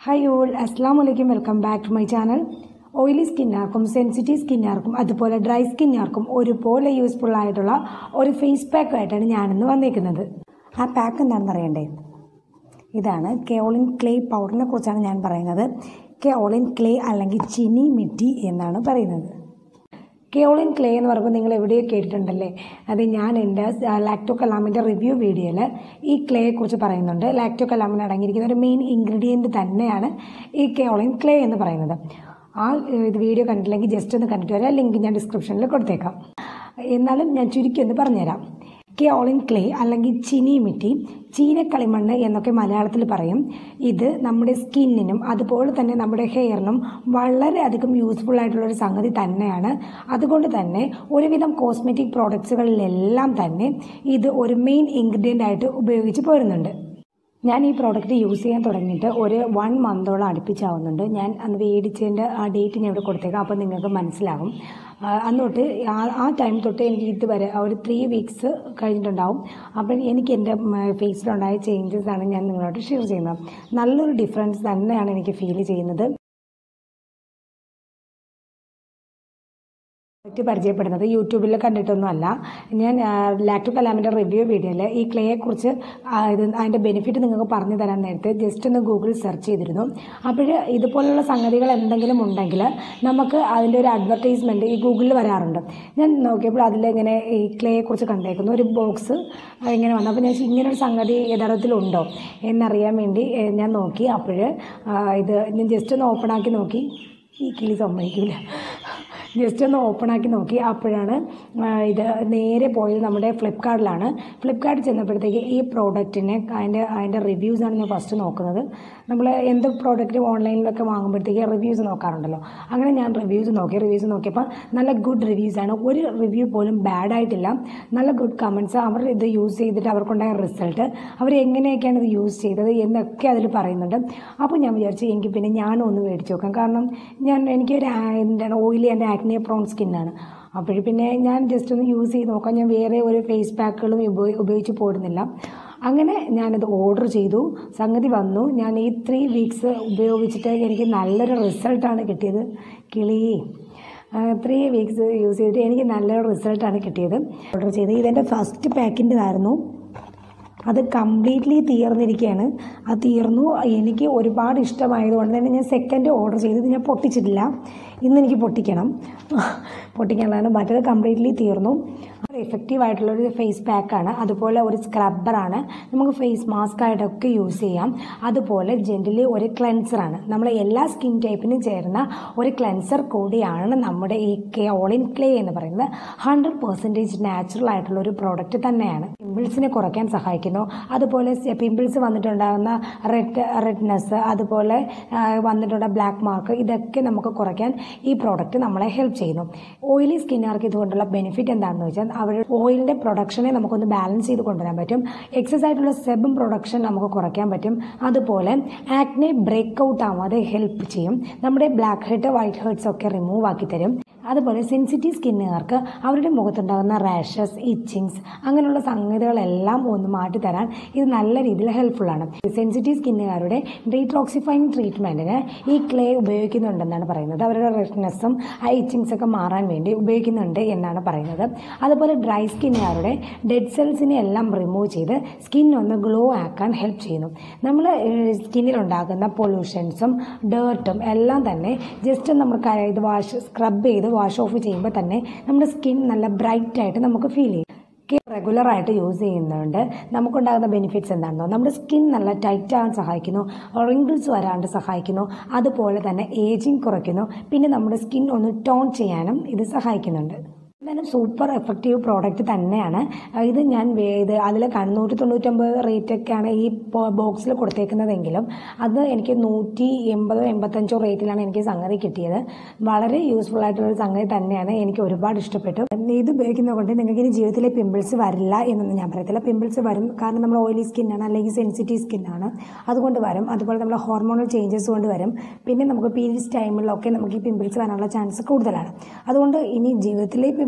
hi all അസ്സാം വലൈക്കും welcome back to my channel oily സ്കിന്നാർക്കും സെൻസിറ്റീവ് സ്കിന്നാർക്കും അതുപോലെ ഡ്രൈ സ്കിന്നാർക്കും ഒരുപോലെ യൂസ്ഫുൾ ആയിട്ടുള്ള ഒരു ഫേസ് പാക്ക് ആയിട്ടാണ് ഞാനിന്ന് വന്നേക്കുന്നത് ആ പാക്ക് എന്താണെന്ന് അറിയണ്ടേ ഇതാണ് കെയോളിൻ ക്ലേ പൗഡറിനെ കുറിച്ചാണ് ഞാൻ പറയുന്നത് കെയോളിൻ ക്ലേ അല്ലെങ്കിൽ ചിനി മിറ്റി എന്നാണ് പറയുന്നത് കെയോളിൻ ക്ലേ എന്ന് പറയുമ്പോൾ നിങ്ങൾ എവിടെയോ കേട്ടിട്ടുണ്ടല്ലേ അത് ഞാൻ എൻ്റെ ലാക്ടോ കലാമിൻ്റെ റിവ്യൂ വീഡിയോയിൽ ഈ ക്ലേയെ കുറിച്ച് പറയുന്നുണ്ട് ലാക്ടോ കലാമിന് അടങ്ങിയിരിക്കുന്ന ഒരു മെയിൻ ഇൻഗ്രീഡിയൻറ്റ് തന്നെയാണ് ഈ കെയോളിൻ ക്ലേ എന്ന് പറയുന്നത് ആ ഇത് വീഡിയോ കണ്ടില്ലെങ്കിൽ ജസ്റ്റ് ഒന്ന് കണ്ടിട്ട് വരാം ലിങ്ക് ഞാൻ ഡിസ്ക്രിപ്ഷനിൽ കൊടുത്തേക്കാം എന്നാലും ഞാൻ ചുരുക്കി ഒന്ന് പറഞ്ഞുതരാം കെയോളിൻ ക്ലേ അല്ലെങ്കിൽ ചിനി മിറ്റി ചീനക്കളിമണ്ണ് എന്നൊക്കെ മലയാളത്തിൽ പറയും ഇത് നമ്മുടെ സ്കിന്നിനും അതുപോലെ തന്നെ നമ്മുടെ ഹെയറിനും വളരെയധികം യൂസ്ഫുൾ ആയിട്ടുള്ള ഒരു സംഗതി തന്നെയാണ് അതുകൊണ്ട് തന്നെ ഒരുവിധം കോസ്മെറ്റിക് പ്രോഡക്ട്സുകളിലെല്ലാം തന്നെ ഇത് ഒരു മെയിൻ ഇൻഗ്രീഡിയൻ്റ് ആയിട്ട് ഉപയോഗിച്ച് പോരുന്നുണ്ട് ഞാൻ ഈ പ്രോഡക്റ്റ് യൂസ് ചെയ്യാൻ തുടങ്ങിയിട്ട് ഒരു വൺ മന്തോളം അടുപ്പിച്ചാവുന്നുണ്ട് ഞാൻ അന്ന് മേടിച്ചതിൻ്റെ ആ ഡേറ്റ് ഞാൻ ഇവിടെ കൊടുത്തേക്കാം അപ്പോൾ നിങ്ങൾക്ക് മനസ്സിലാകും ആ, അന്ന് തൊട്ട് ആ ആ ടൈം തൊട്ട് എനിക്ക് ഇതുവരെ ആ ഒരു ത്രീ വീക്സ് കഴിഞ്ഞിട്ടുണ്ടാവും അപ്പം എനിക്ക് എൻ്റെ ഫേസിലുണ്ടായ ചേഞ്ചസ് ആണ് ഞാൻ നിങ്ങളോട് ഷെയർ ചെയ്യുന്നത് നല്ലൊരു ഡിഫറൻസ് തന്നെയാണ് എനിക്ക് ഫീൽ ചെയ്യുന്നത് പ്രോഡക്റ്റ് പരിചയപ്പെടുന്നത് യൂട്യൂബിൽ കണ്ടിട്ടൊന്നും അല്ല ഞാൻ ലാക്ടോ കലാമിൻ്റെ റിവ്യൂ വീഡിയോയിൽ ഈ ക്ലേയെക്കുറിച്ച് ഇത് അതിൻ്റെ ബെനിഫിറ്റ് നിങ്ങൾക്ക് പറഞ്ഞു തരാൻ നേരത്തെ ജസ്റ്റ് ഒന്ന് ഗൂഗിൾ സെർച്ച് ചെയ്തിരുന്നു അപ്പോൾ ഇതുപോലുള്ള സംഗതികൾ എന്തെങ്കിലും ഉണ്ടെങ്കിൽ നമുക്ക് അതിൻ്റെ ഒരു അഡ്വർടൈസ്മെൻറ്റ് ഈ ഗൂഗിളിൽ വരാറുണ്ട് ഞാൻ നോക്കിയപ്പോൾ അതിലിങ്ങനെ ഈ ക്ലേയെക്കുറിച്ച് കണ്ടേക്കുന്നു ഒരു ബോക്സ് ഇങ്ങനെ വന്നു അപ്പോൾ ഞാൻ വിചാരിച്ചു ഇങ്ങനെ ഒരു സംഗതി യഥാർത്ഥത്തിലുണ്ടോ എന്നറിയാൻ വേണ്ടി ഏഹ്, ഞാൻ നോക്കി അപ്പോൾ ഇത് ഞാൻ ജസ്റ്റ് ഒന്ന് ഓപ്പൺ ആക്കി നോക്കി ഈ കിളി സമ്മതിക്കില്ല ജസ്റ്റ് ഒന്ന് ഓപ്പൺ ആക്കി നോക്കി അപ്പോഴാണ് ആ, ഇത് നേരെ പോയത് നമ്മുടെ ഫ്ലിപ്കാർട്ടിലാണ് ഫ്ലിപ്കാർട്ടിൽ ചെന്നപ്പോഴത്തേക്ക് ഈ പ്രോഡക്റ്റിനെ അതിൻ്റെ അതിൻ്റെ റിവ്യൂസാണ് ഞാൻ ഫസ്റ്റ് നോക്കുന്നത് നമ്മൾ എന്ത് പ്രോഡക്റ്റ് ഓൺലൈനിലൊക്കെ വാങ്ങുമ്പോഴത്തേക്ക് റിവ്യൂസ് നോക്കാറുണ്ടല്ലോ അങ്ങനെ ഞാൻ റിവ്യൂസ് നോക്കി റിവ്യൂസ് നോക്കിയപ്പോൾ നല്ല ഗുഡ് റിവ്യൂസാണ് ഒരു റിവ്യൂ പോലും ബാഡ് ആയിട്ടില്ല നല്ല ഗുഡ് കമൻസ് അവർ ഇത് യൂസ് ചെയ്തിട്ട് അവർക്കുണ്ടായ റിസൾട്ട് അവർ എങ്ങനെയൊക്കെയാണ് ഇത് യൂസ് ചെയ്തത് എന്നൊക്കെ അതിൽ പറയുന്നുണ്ട് അപ്പോൾ ഞാൻ വിചാരിച്ചു എങ്കിൽ പിന്നെ ഞാനും ഒന്ന് മേടിച്ച് നോക്കാം കാരണം ഞാൻ എനിക്കൊരു ആ- എന്താണ് ഓയിലി എൻ്റെ ആക്നിയ പ്രോൺ സ്കിന്നാണ് അപ്പോൾ പിന്നെ ഞാൻ ജസ്റ്റ് ഒന്ന് യൂസ് ചെയ്ത് നോക്കാം ഞാൻ വേറെ ഒരു ഫേസ് പാക്കുകളും ഉപയോഗി ഉപയോഗിച്ച് പോരുന്നില്ല അങ്ങനെ ഞാനത് ഓർഡർ ചെയ്തു സംഗതി വന്നു ഞാൻ ഈ ത്രീ വീക്സ് ഉപയോഗിച്ചിട്ട് എനിക്ക് നല്ലൊരു റിസൾട്ടാണ് കിട്ടിയത് കിളി ത്രീ വീക്സ് യൂസ് ചെയ്തിട്ട് എനിക്ക് നല്ലൊരു റിസൾട്ടാണ് കിട്ടിയത് ഓർഡർ ചെയ്ത് ഇതെൻ്റെ ഫസ്റ്റ് പാക്കിൻ്റെതായിരുന്നു അത് കംപ്ലീറ്റ്ലി തീർന്നിരിക്കുകയാണ് അത് തീർന്നു എനിക്ക് ഒരുപാട് ഇഷ്ടമായതുകൊണ്ട് തന്നെ ഞാൻ സെക്കൻഡ് ഓർഡർ ചെയ്തത് ഞാൻ പൊട്ടിച്ചിട്ടില്ല ഇന്ന് എനിക്ക് പൊട്ടിക്കണം പൊട്ടിക്കാനുള്ളതാണ് മറ്റേത് കംപ്ലീറ്റ്ലി തീർന്നു അത് എഫക്റ്റീവ് ആയിട്ടുള്ളൊരു ഫേസ് പാക്കാണ് അതുപോലെ ഒരു സ്ക്രബ്ബറാണ് നമുക്ക് ഫേസ് മാസ്ക് ആയിട്ടൊക്കെ യൂസ് ചെയ്യാം അതുപോലെ ജെൻറ്റലി ഒരു ക്ലെൻസറാണ് നമ്മൾ എല്ലാ സ്കിൻ ടൈപ്പിനും ചേരുന്ന ഒരു ക്ലെൻസർ കൂടിയാണ് നമ്മുടെ ഈ കെ ഓളിൻ ക്ലേ എന്ന് പറയുന്നത് ഹൺഡ്രഡ് പെർസെൻറ്റേജ് നാച്ചുറൽ ആയിട്ടുള്ള ഒരു പ്രോഡക്റ്റ് തന്നെയാണ് പിമ്പിൾസിനെ കുറയ്ക്കാൻ സഹായിക്കുന്നു അതുപോലെ പിമ്പിൾസ് വന്നിട്ടുണ്ടാകുന്ന റെഡ് റെഡ്നെസ് അതുപോലെ ആ, വന്നിട്ടുള്ള ബ്ലാക്ക് മാർക്ക് ഇതൊക്കെ നമുക്ക് കുറയ്ക്കാൻ ഈ പ്രോഡക്റ്റ് നമ്മളെ ഹെൽപ്പ് ചെയ്യുന്നു ഓയിലി സ്കിന്നുകാർക്ക് ഇതുകൊണ്ടുള്ള ബെനിഫിറ്റ് എന്താണെന്ന് വെച്ചാൽ അവരുടെ ഓയിലിൻ്റെ പ്രൊഡക്ഷനെ നമുക്കൊന്ന് ബാലൻസ് ചെയ്ത് കൊണ്ടുവരാൻ പറ്റും എക്സസ് ആയിട്ടുള്ള സെബം പ്രൊഡക്ഷൻ നമുക്ക് കുറയ്ക്കാൻ പറ്റും അതുപോലെ ആക്നെ ബ്രേക്ക് ഔട്ട് ആവാതെ ഹെൽപ്പ് ചെയ്യും നമ്മുടെ ബ്ലാക്ക് ഹെഡ് വൈറ്റ് ഹെഡ്സ് ഒക്കെ റിമൂവ് ആക്കി തരും അതുപോലെ സെൻസിറ്റീവ് സ്കിന്നുകാർക്ക് അവരുടെ മുഖത്തുണ്ടാകുന്ന റാഷസ് ഇച്ചിങ്സ് അങ്ങനെയുള്ള സംഗതികളെല്ലാം ഒന്ന് മാറ്റി തരാൻ ഇത് നല്ല രീതിയിൽ ഹെൽപ്ഫുള്ളാണ് സെൻസിറ്റീവ് സ്കിന്നുകാരുടെ ഡീട്രോക്സിഫൈങ് ട്രീറ്റ്മെൻറ്റിന് ഈ ക്ലേ ഉപയോഗിക്കുന്നുണ്ടെന്നാണ് പറയുന്നത് അവരുടെ റെഡ്നെസ്സും ആ ഇച്ചിങ്സ് ഒക്കെ മാറാൻ വേണ്ടി ഉപയോഗിക്കുന്നുണ്ട് എന്നാണ് പറയുന്നത് അതുപോലെ ഡ്രൈ സ്കിന്നുകാരുടെ ഡെഡ് സെൽസിനെ എല്ലാം റിമൂവ് ചെയ്ത് സ്കിൻ ഒന്ന് ഗ്ലോ ആക്കാൻ ഹെൽപ്പ് ചെയ്യുന്നു നമ്മൾ സ്കിന്നിലുണ്ടാകുന്ന പൊല്യൂഷൻസും ഡേർട്ടും എല്ലാം തന്നെ ജസ്റ്റ് നമ്മൾ ക- ഇത് വാഷ് സ്ക്രബ് ചെയ്ത് വാഷ് ഓഫ് ചെയ്യുമ്പോൾ തന്നെ നമ്മുടെ സ്കിൻ നല്ല ബ്രൈറ്റ് ആയിട്ട് നമുക്ക് ഫീൽ ചെയ്യും റെഗുലർ ആയിട്ട് യൂസ് ചെയ്യുന്നതുകൊണ്ട് നമുക്കുണ്ടാകുന്ന ബെനിഫിറ്റ്സ് എന്താണെന്നോ നമ്മുടെ സ്കിൻ നല്ല ടൈറ്റ് ആകാൻ സഹായിക്കുന്നു റിങ്കിൾസ് വരാണ്ട് സഹായിക്കുന്നു അതുപോലെ തന്നെ ഏജിങ് കുറയ്ക്കുന്നു പിന്നെ നമ്മുടെ സ്കിൻ ഒന്ന് ടോൺ ചെയ്യാനും ഇത് സഹായിക്കുന്നുണ്ട് എന്തായാലും സൂപ്പർ എഫക്റ്റീവ് പ്രോഡക്റ്റ് തന്നെയാണ് ഇത് ഞാൻ വേ- ഇത് അതിൽ നൂറ്റി തൊണ്ണൂറ്റൊമ്പത് റേറ്റൊക്കെയാണ് ഈ ബോക്സിൽ കൊടുത്തേക്കുന്നതെങ്കിലും അത് എനിക്ക് നൂറ്റി എൺപതോ എൺപത്തഞ്ചോ റേറ്റിലാണ് എനിക്ക് സംഗതി കിട്ടിയത് വളരെ യൂസ്ഫുൾ ആയിട്ടുള്ള ഒരു സംഗതി തന്നെയാണ് എനിക്ക് ഒരുപാട് ഇഷ്ടപ്പെട്ടു ഇത് ഉപയോഗിക്കുന്നത് കൊണ്ട് നിങ്ങൾക്ക് ഇനി ജീവിതത്തിലെ പിമ്പിൾസ് വരില്ല എന്നൊന്നും ഞാൻ പറയത്തില്ല പിമ്പിൾസ് വരും കാരണം നമ്മൾ ഓയിലി സ്കിന്നാണ് അല്ലെങ്കിൽ സെൻസിറ്റീവ് സ്കിന്നാണ് അതുകൊണ്ട് വരും അതുപോലെ നമ്മൾ ഹോർമോണൽ ചേഞ്ചസ് കൊണ്ട് വരും പിന്നെ നമുക്ക് പീരീഡ്സ് ടൈമിലൊക്കെ നമുക്ക് ഈ പിമ്പിൾസ് വരാനുള്ള ചാൻസ് കൂടുതലാണ് അതുകൊണ്ട് ഇനി ജീവിതത്തിലെ പിമ്പിൾസ്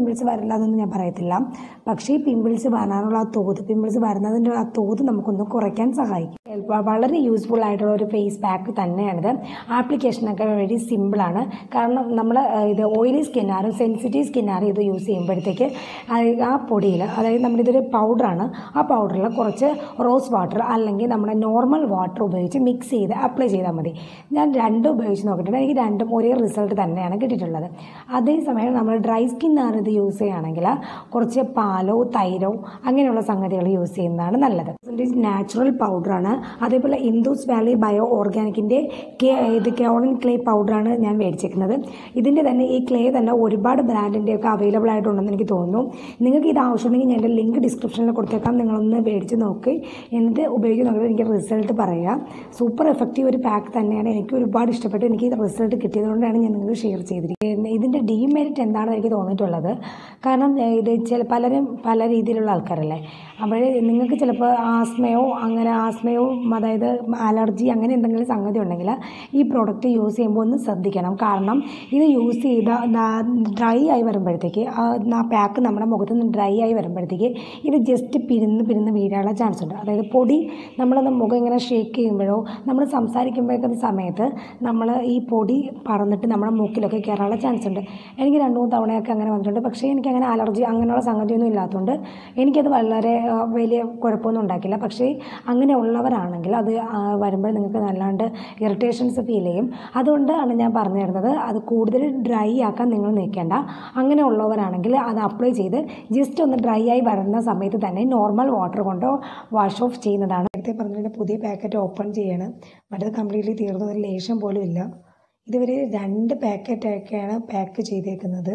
പിമ്പിൾസ് വരില്ല എന്നൊന്നും ഞാൻ പറയത്തില്ല പക്ഷേ ഈ പിമ്പിൾസ് വരാനുള്ള ആ തോത് പിമ്പിൾസ് വരുന്നതിൻ്റെ ആ തോത് നമുക്കൊന്ന് കുറയ്ക്കാൻ സഹായിക്കും വ- വളരെ യൂസ്ഫുൾ ആയിട്ടുള്ള ഒരു ഫേസ് പാക്ക് തന്നെയാണിത് ആപ്ലിക്കേഷനൊക്കെ വളരെ സിമ്പിളാണ് കാരണം നമ്മൾ ഇത് ഓയിലി സ്കിന്നാറും സെൻസിറ്റീവ് സ്കിന്നാറും ഇത് യൂസ് ചെയ്യുമ്പോഴത്തേക്ക് അത് ആ പൊടിയിൽ അതായത് നമ്മളിതൊരു പൗഡറാണ് ആ പൗഡറിൽ കുറച്ച് റോസ് വാട്ടർ അല്ലെങ്കിൽ നമ്മുടെ നോർമൽ വാട്ടർ ഉപയോഗിച്ച് മിക്സ് ചെയ്ത് അപ്ലൈ ചെയ്താൽ മതി ഞാൻ രണ്ടും ഉപയോഗിച്ച് നോക്കിയിട്ടുണ്ട് എനിക്ക് രണ്ടും ഒരേ റിസൾട്ട് തന്നെയാണ് കിട്ടിയിട്ടുള്ളത് അതേസമയം നമ്മൾ ഡ്രൈ സ്കിന്നാണ് ഇത് യൂസ് ചെയ്യുകയാണെങ്കിൽ കുറച്ച് പാലോ തൈരോ അങ്ങനെയുള്ള സംഗതികൾ യൂസ് ചെയ്യുന്നതാണ് നല്ലത് നാച്ചുറൽ പൗഡറാണ് അതേപോലെ ഇൻഡൂസ് വാലി ബയോ ഓർഗാനിക്കിൻ്റെ കെ ഇത് കെയോളിൻ ക്ലേ പൗഡറാണ് ഞാൻ മേടിച്ചേക്കുന്നത് ഇതിൻ്റെ തന്നെ ഈ ക്ലേ തന്നെ ഒരുപാട് ബ്രാൻഡിൻ്റെ ഒക്കെ അവൈലബിൾ ആയിട്ടുണ്ടെന്ന് എനിക്ക് തോന്നുന്നു നിങ്ങൾക്ക് ഇത് ആവശ്യമുണ്ടെങ്കിൽ ഞാൻ എൻ്റെ ലിങ്ക് ഡിസ്ക്രിപ്ഷനിൽ കൊടുത്തേക്കാം നിങ്ങളൊന്ന് മേടിച്ച് നോക്കി എന്നിട്ട് ഉപയോഗിച്ച് നോക്കിയിട്ട് എനിക്ക് റിസൾട്ട് പറയുക സൂപ്പർ എഫക്റ്റീവ് ഒരു പാക്ക് തന്നെയാണ് എനിക്ക് ഒരുപാട് ഇഷ്ടപ്പെട്ടു എനിക്ക് ഇത് റിസൾട്ട് കിട്ടിയതുകൊണ്ടാണ് ഞാൻ നിങ്ങൾക്ക് ഷെയർ ചെയ്തിരിക്കുന്നത് ഇതിൻ്റെ ഡീമെറിറ്റ് എന്താണെന്ന് എനിക്ക് തോന്നിയിട്ടുള്ളത് കാരണം ഏഹ്, ഇത് ചില പലരും പല രീതിയിലുള്ള ആൾക്കാരല്ലേ അപ്പോൾ നിങ്ങൾക്ക് ചിലപ്പോൾ ആസ്മയോ അങ്ങനെ ആസ്മയോ അതായത് അലർജി അങ്ങനെ എന്തെങ്കിലും സംഗതി ഉണ്ടെങ്കിൽ ഈ പ്രോഡക്റ്റ് യൂസ് ചെയ്യുമ്പോൾ ഒന്ന് ശ്രദ്ധിക്കണം കാരണം ഇത് യൂസ് ചെയ്ത ഡ്രൈ ആയി വരുമ്പോഴത്തേക്ക് ആ പാക്ക് നമ്മുടെ മുഖത്ത് നിന്ന് ഡ്രൈ ആയി വരുമ്പോഴത്തേക്ക് ഇത് ജസ്റ്റ് പിരിന്ന് പിരിന്ന് വീഴാനുള്ള ചാൻസ് ഉണ്ട് അതായത് പൊടി നമ്മളൊന്ന് മുഖം ഇങ്ങനെ ഷേക്ക് ചെയ്യുമ്പോഴോ നമ്മൾ സംസാരിക്കുമ്പോഴൊക്കെ സമയത്ത് നമ്മൾ ഈ പൊടി പറന്നിട്ട് നമ്മുടെ മൂക്കിലൊക്കെ കയറാനുള്ള ചാൻസ് ഉണ്ട് എനിക്ക് രണ്ട് മൂന്ന് തവണയൊക്കെ അങ്ങനെ വന്നിട്ടുണ്ട് പക്ഷേ എനിക്ക് അങ്ങനെ അലർജി അങ്ങനെയുള്ള സംഗതിയൊന്നും ഇല്ലാത്തതുകൊണ്ട് എനിക്കത് വളരെ ആ, വലിയ കുഴപ്പമൊന്നും ഉണ്ടാക്കില്ല പക്ഷേ അങ്ങനെ ഉള്ളവരാണെങ്കിൽ അത് ആ, വരുമ്പോൾ നിങ്ങൾക്ക് നല്ലാണ്ട് ഇറിറ്റേഷൻസ് ഫീൽ ചെയ്യും അതുകൊണ്ടാണ് ഞാൻ പറഞ്ഞു തരുന്നത് അത് കൂടുതൽ ഡ്രൈ ആക്കാൻ നിങ്ങൾ നിൽക്കേണ്ട അങ്ങനെ ഉള്ളവരാണെങ്കിൽ അത് അപ്ലൈ ചെയ്ത് ജസ്റ്റ് ഒന്ന് ഡ്രൈ ആയി വരുന്ന സമയത്ത് തന്നെ നോർമൽ വാട്ടർ കൊണ്ട് വാഷ് ഓഫ് ചെയ്യുന്നതാണ് നേരത്തെ പറഞ്ഞതിൻ്റെ പുതിയ പാക്കറ്റ് ഓപ്പൺ ചെയ്യണം മറ്റേത് കംപ്ലീറ്റ്ലി തീർന്നു ഒരു ലേശം പോലും ഇല്ല ഇതുവരെ രണ്ട് പാക്കറ്റൊക്കെയാണ് പാക്ക് ചെയ്തേക്കുന്നത്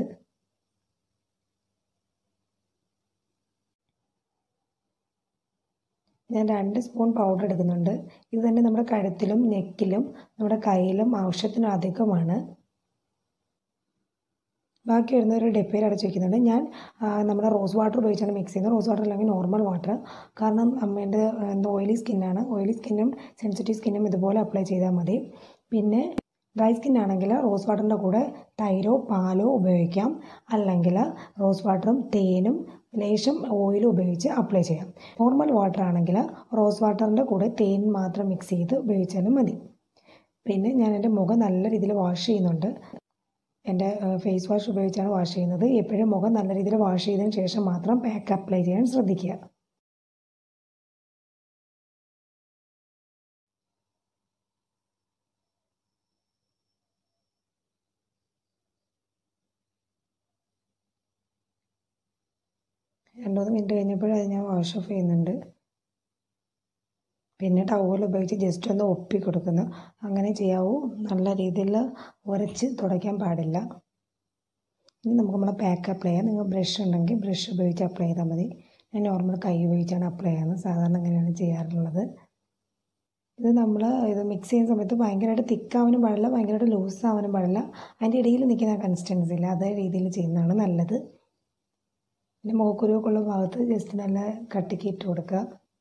ഞാൻ രണ്ട് സ്പൂൺ പൗഡർ എടുക്കുന്നുണ്ട് ഇത് തന്നെ നമ്മുടെ കഴുത്തിലും നെക്കിലും നമ്മുടെ കയ്യിലും ആവശ്യത്തിന് അധികമാണ് ബാക്കി വരുന്ന ഒരു ഡെപ്പയിൽ അടച്ച് വയ്ക്കുന്നുണ്ട് ഞാൻ ആ, നമ്മുടെ റോസ് വാട്ടർ ഉപയോഗിച്ചാണ് മിക്സ് ചെയ്യുന്നത് റോസ് വാട്ടർ അല്ലെങ്കിൽ നോർമൽ വാട്ടർ കാരണം അമ്മേൻ്റെ എന്താ ഓയിലി സ്കിന്നാണ് ഓയിലി സ്കിന്നും സെൻസിറ്റീവ് സ്കിന്നും ഇതുപോലെ അപ്ലൈ ചെയ്താൽ മതി പിന്നെ ഡ്രൈ സ്കിൻ ആണെങ്കിൽ റോസ് വാട്ടറിൻ്റെ കൂടെ തൈരോ പാലോ ഉപയോഗിക്കാം അല്ലെങ്കിൽ റോസ് വാട്ടറും തേനും ലേശം ഓയിലും ഉപയോഗിച്ച് അപ്ലൈ ചെയ്യാം നോർമൽ വാട്ടർ ആണെങ്കിൽ റോസ് വാട്ടറിൻ്റെ കൂടെ തേൻ മാത്രം മിക്സ് ചെയ്ത് ഉപയോഗിച്ചാലും മതി പിന്നെ ഞാൻ എൻ്റെ മുഖം നല്ല രീതിയിൽ വാഷ് ചെയ്യുന്നുണ്ട് എൻ്റെ ഫേസ് വാഷ് ഉപയോഗിച്ചാണ് വാഷ് ചെയ്യുന്നത് എപ്പോഴും മുഖം നല്ല രീതിയിൽ വാഷ് ചെയ്തതിന് ശേഷം മാത്രം പാക്ക് അപ്ലൈ ചെയ്യാൻ ശ്രദ്ധിക്കുക രണ്ട് മൂന്ന് മിനിറ്റ് കഴിഞ്ഞപ്പോൾ അത് ഞാൻ വാഷ് ഓഫ് ചെയ്യുന്നുണ്ട് പിന്നെ ടവൽ ഉപയോഗിച്ച് ജസ്റ്റ് ഒന്ന് ഒപ്പി കൊടുക്കുന്നു അങ്ങനെ ചെയ്യാവൂ നല്ല രീതിയിൽ ഉരച്ച് തുടയ്ക്കാൻ പാടില്ല ഇനി നമുക്ക് നമ്മുടെ പാക്ക് അപ്ലൈ ചെയ്യാം നിങ്ങൾ ബ്രഷ് ഉണ്ടെങ്കിൽ ബ്രഷ് ഉപയോഗിച്ച് അപ്ലൈ ചെയ്താൽ മതി ഞാൻ നോർമൽ കൈ ഉപയോഗിച്ചാണ് അപ്ലൈ ചെയ്യുന്നത് സാധാരണ അങ്ങനെയാണ് ചെയ്യാറുള്ളത് ഇത് നമ്മൾ ഇത് മിക്സ് ചെയ്യുന്ന സമയത്ത് ഭയങ്കരമായിട്ട് തിക്കാവാനും പാടില്ല ഭയങ്കരമായിട്ട് ലൂസ് ആവാനും പാടില്ല അതിൻ്റെ ഇടയിൽ നിൽക്കുന്ന കൺസിസ്റ്റൻസിയിൽ അതേ രീതിയിൽ ചെയ്യുന്നതാണ് നല്ലത് പിന്നെ മുഖക്കുരുവൊക്കെ ഉള്ള ഭാഗത്ത് ജസ്റ്റ് നല്ല കട്ടിക്ക് ഇട്ട് കൊടുക്കുക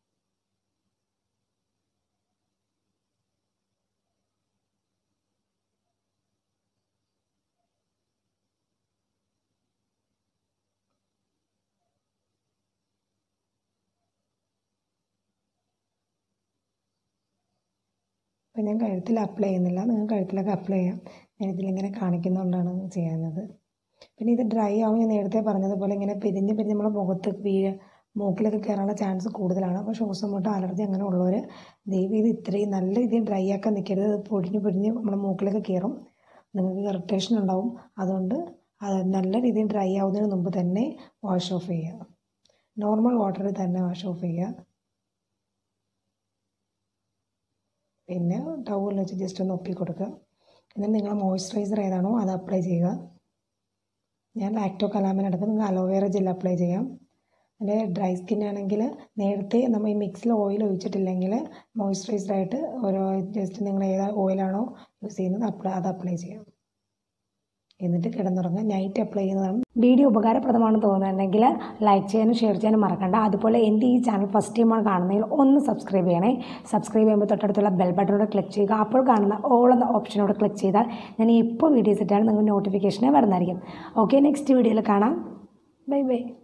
അപ്പോൾ ഞാൻ കഴുത്തിൽ അപ്ലൈ ചെയ്യുന്നില്ല നിങ്ങൾ കഴുത്തിലൊക്കെ അപ്ലൈ ചെയ്യാം ഞാൻ ഇതിലിങ്ങനെ കാണിക്കുന്നതുകൊണ്ടാണ് ചെയ്യുന്നത് പിന്നെ ഇത് ഡ്രൈ ആവും ഞാൻ നേരത്തെ പറഞ്ഞതുപോലെ ഇങ്ങനെ പിരിഞ്ഞ് പിരിഞ്ഞ് നമ്മുടെ മുഖത്ത് വീഴ മൂക്കിലൊക്കെ കയറാനുള്ള ചാൻസ് കൂടുതലാണ് അപ്പോൾ ശ്വാസം മുട്ട അലർജി അങ്ങനെ ഉള്ളവർ ദയവ് ഇത് ഇത്രയും നല്ല രീതിയിൽ ഡ്രൈ ആക്കാൻ നിൽക്കരുത് അത് പൊടിഞ്ഞ് പൊടിഞ്ഞ് നമ്മുടെ മൂക്കിലൊക്കെ കയറും നിങ്ങൾക്ക് ഇറിറ്റേഷൻ ഉണ്ടാവും അതുകൊണ്ട് അത് നല്ല രീതിയിൽ ഡ്രൈ ആവുന്നതിന് മുമ്പ് തന്നെ വാഷ് ഓഫ് ചെയ്യുക നോർമൽ വാട്ടറിൽ തന്നെ വാഷ് ഓഫ് ചെയ്യുക പിന്നെ ടവൽ വെച്ച് ജസ്റ്റ് ഒന്ന് ഒപ്പി കൊടുക്കുക എന്നിട്ട് നിങ്ങൾ മോയ്സ്ചറൈസർ ഏതാണോ അത് അപ്ലൈ ചെയ്യുക ഞാൻ ലാക്ടോ കലാമിൻ എടുക്കും നിങ്ങൾക്ക് അലോവേറ ജെൽ അപ്ലൈ ചെയ്യാം അതിൻ്റെ ഡ്രൈ സ്കിൻ ആണെങ്കിൽ നേരത്തെ നമ്മൾ ഈ മിക്സിൽ ഓയിൽ ഒഴിച്ചിട്ടില്ലെങ്കിൽ മോയ്സ്ചറൈസറായിട്ട് ഓരോ ജസ്റ്റ് നിങ്ങൾ ഏത് ഓയിലാണോ യൂസ് ചെയ്യുന്നത് അപ്ലൈ അത് അപ്ലൈ ചെയ്യാം എന്നിട്ട് കിടന്നുറങ്ങുക നൈറ്റ് അപ്ലൈ ചെയ്യുന്നതാണ് വീഡിയോ ഉപകാരപ്രദമാണെന്ന് തോന്നുന്നുണ്ടെങ്കിൽ ലൈക്ക് ചെയ്യാനും ഷെയർ ചെയ്യാനും മറക്കണ്ട അതുപോലെ എൻ്റെ ഈ ചാനൽ ഫസ്റ്റ് ടൈമാണ് കാണുന്നതെങ്കിൽ ഒന്ന് സബ്സ്ക്രൈബ് ചെയ്യണേ സബ്സ്ക്രൈബ് ചെയ്യുമ്പോൾ തൊട്ടടുത്തുള്ള ബെൽ ബട്ടണോട് ക്ലിക്ക് ചെയ്യുക അപ്പോൾ കാണുന്ന ഓൾ എന്ന ഓപ്ഷനോട് ക്ലിക്ക് ചെയ്താൽ ഞാൻ ഇപ്പോൾ വീഡിയോസ് ഇട്ടാൽ നിങ്ങൾക്ക് നോട്ടിഫിക്കേഷനെ വരുന്നതായിരിക്കും ഓക്കെ നെക്സ്റ്റ് വീഡിയോയിൽ കാണാം ബൈ ബൈ